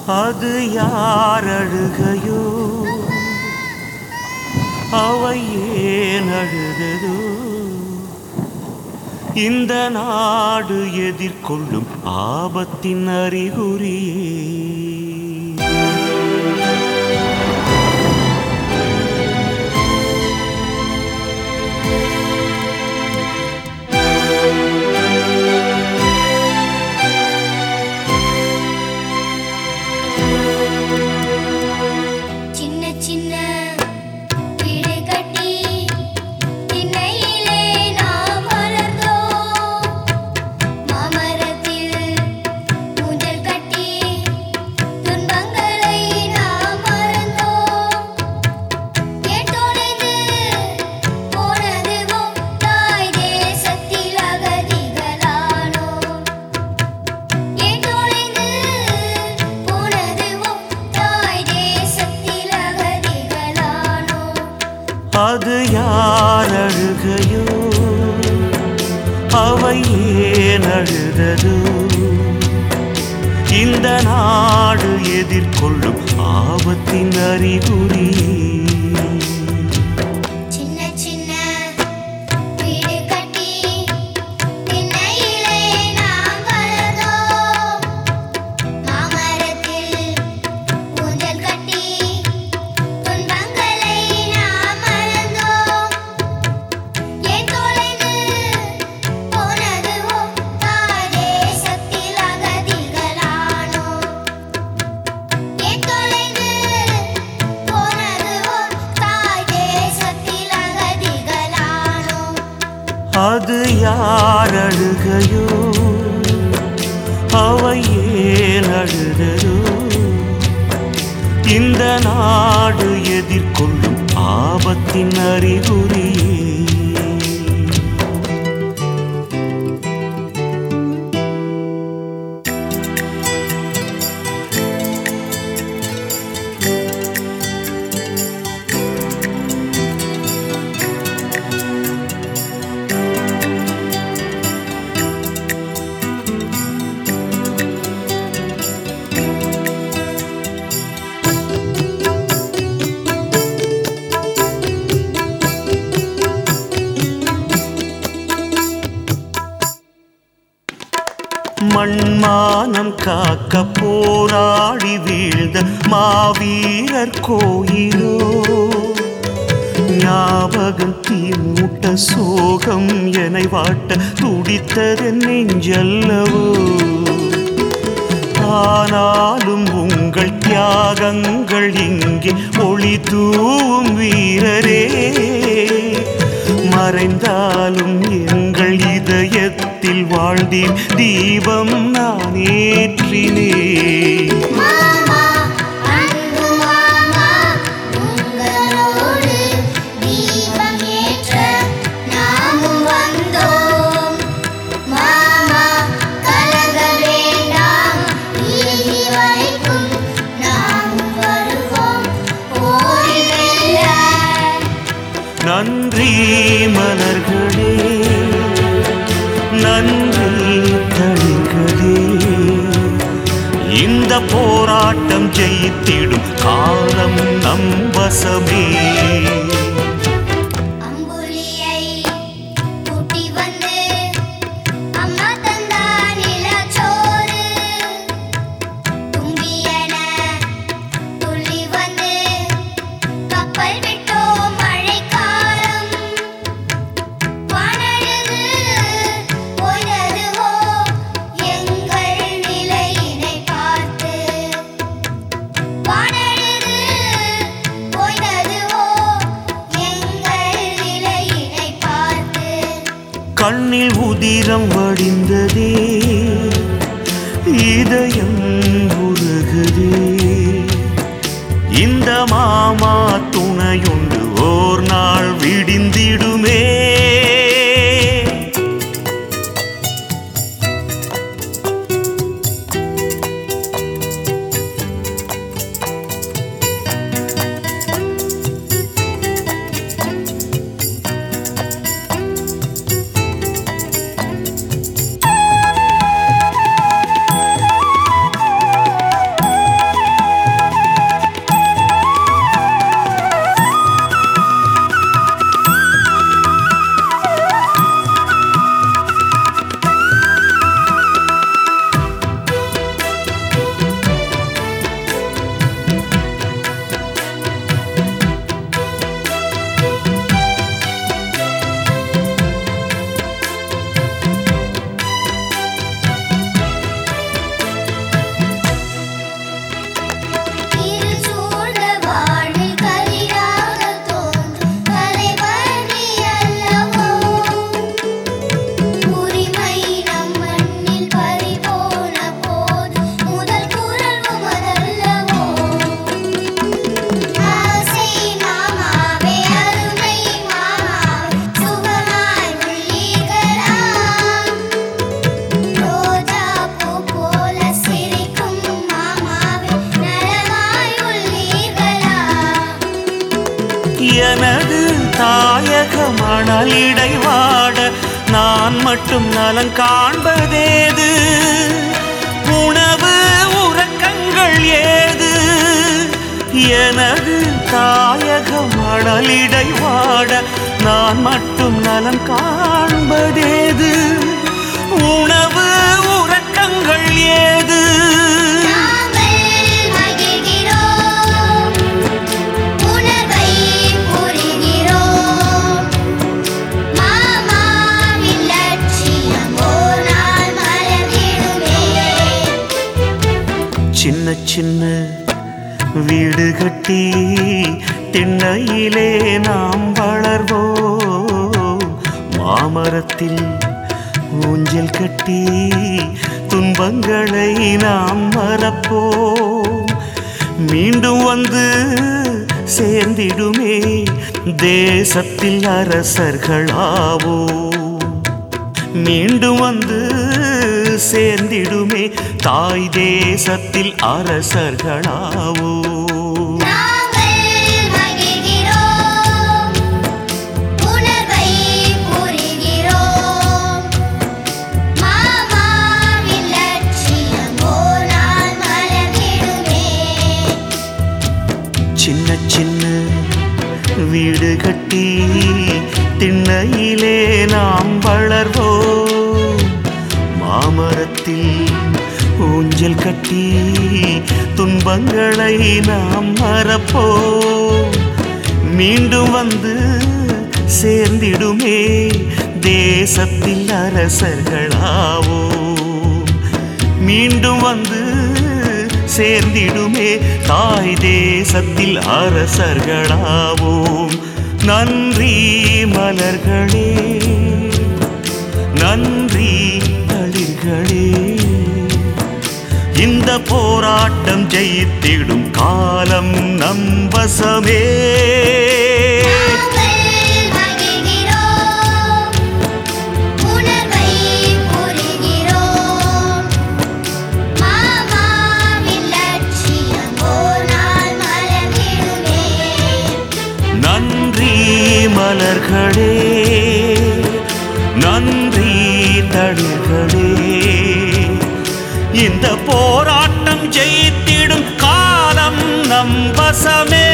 அது யார் அழுகையோ அவை ஏன் அழுததோ இந்த நாடு எதிர்கொள்ளும் ஆபத்தின் அறிகுறியே சின்ன சின்ன வீடு கட்டி திண்ணையிலே நாம் வளர்ந்தோம் மாமரத்தில் ஊஞ்சல் கட்டி துன்பங்களை நாம் மறந்தோம் ஏன் தொலைந்து போனதுவோ தாய் தேசத்தில் அகதிகளானோம் ஏன் தொலைந்து போனதுவோ தாய் தேசத்தில் அகதிகளானோம் அது யார் அழுகையோ அவை ஏன் அழுததோ இந்த நாடு எதிர்கொள்ளும் ஆபத்தின் அறிகுறியே சின்ன சின்ன வீடு கட்டி திண்ணையிலே நாம் வளர்ந்தோம் மாமரத்தில் ஊஞ்சல் கட்டி துன்பங்களை நாம் மறந்தோம் ஏன் தொலைந்து போனதுவோ தாய் தேசத்தில் அகதிகளானோம் ஏன் தொலைந்து போனதுவோ தாய் தேசத்தில் அகதிகளானோம் அது யார் அழுகையோ அவை ஏன் அழுததோ இந்த நாடு எதிர்கொள்ளும் ஆபத்தின் அறிகுறியே மண்மானம் காக்க போராடி வீழ்ந்த மாவீரர் கோயிலோ ஞாபகம் தீமூட்ட சோகம் என வாட்ட துடித்தது நெஞ்சல்லவோ ஆனாலும் உங்கள் தியாகங்கள் இங்கே ஒளி தூவும் வீரரே மறைந்தாலும் எங்கள் இதயத்தில் வாழ்ந்தேன் தீபம் நான் ஏற்றினேன் மாமா அன்பு மாமா உங்களோடு தீபம் ஏற்ற நாமும் வந்தோம் மாமா கலங்க வேண்டாம் இறுதி வரைக்கும் நாமும் வருவோம் போரில் வெல்ல நன்றி மலர்களே நன்றி தளிர்களே இந்த போராட்டம் ஜெயித்திடும் காலம் நம் வசமே அம்புலியை கூட்டி வந்து அம்மா தந்தா நிலச்சோறு தும்பியன துள்ளி வந்து கப்பல் விட்டோம் மழைக்காலம் வானழுது போனதுவோ எங்கள் நிலையினை பார்த்து வானழுது போனதுவோ எங்கள் நிலையினை பார்த்து கண்ணில் உதிரம் வடிந்ததே இதயம் உருகுதே இந்த மாமா துணையுண்டு ஓர் நாள் விடிந்திடுமே மணலிடை வாட நான் மட்டும் நலன் காண்பதேது உணவு உறக்கங்கள் ஏது எனது தாயக மணலிடை வாட நான் மட்டும் நலன் காண்பதேது உணவு உறக்கங்கள் ஏது நாங்கள் மகிழ்கிறோம் உணர்வை புரிகிறோம் மாமாவின் லட்சியம் ஓர் நாள் மலர்ந்திடுமே சின்ன சின்ன வீடு கட்டி திண்ணையிலே நாம் வளர்வோம் மாமரத்தில் ஊஞ்சல் கட்டி துன்பங்களை நாம் மறப்போம் மீண்டும் வந்து சேர்ந்திடுமே தேசத்தில் அரசர்களாவோம் மீண்டும் வந்து சேர்ந்திடுமே தாய் தேசத்தில் அரசர்களாவோ நாங்கள் மகிழ்கிறோம் உணர்வை புரிகிறோம் மாமாவின் லட்சியம் ஓர் நாள் மலர்ந்திடுமே சின்ன சின்ன வீடு கட்டி திண்ணையிலே நாம் வளர்வோம் மாமரத்தில் ஊஞ்சல் கட்டி துன்பங்களை நாம் மறப்போம் மீண்டும் வந்து சேர்ந்திடுமே தேசத்தில் அரசர்களாவோம் மீண்டும் வந்து சேர்ந்திடுமே தாய் தேசத்தில் அரசர்களாவோம் நன்றி மலர்களே நன்றி தளிர்களே இந்த போராட்டம் ஜெயித்திடும் காலம் நம் வசமே நாங்கள் மகிழ்கிறோம் உணர்வை புரிகிறோம் மாமாவின் லட்சியம் ஓர் நாள் மலர்ந்திடுமே நன்றி மலர்களே நன்றி தளிர்களே இந்த போராட்டம் ஜெயித்திடும் காலம் நம் வசமே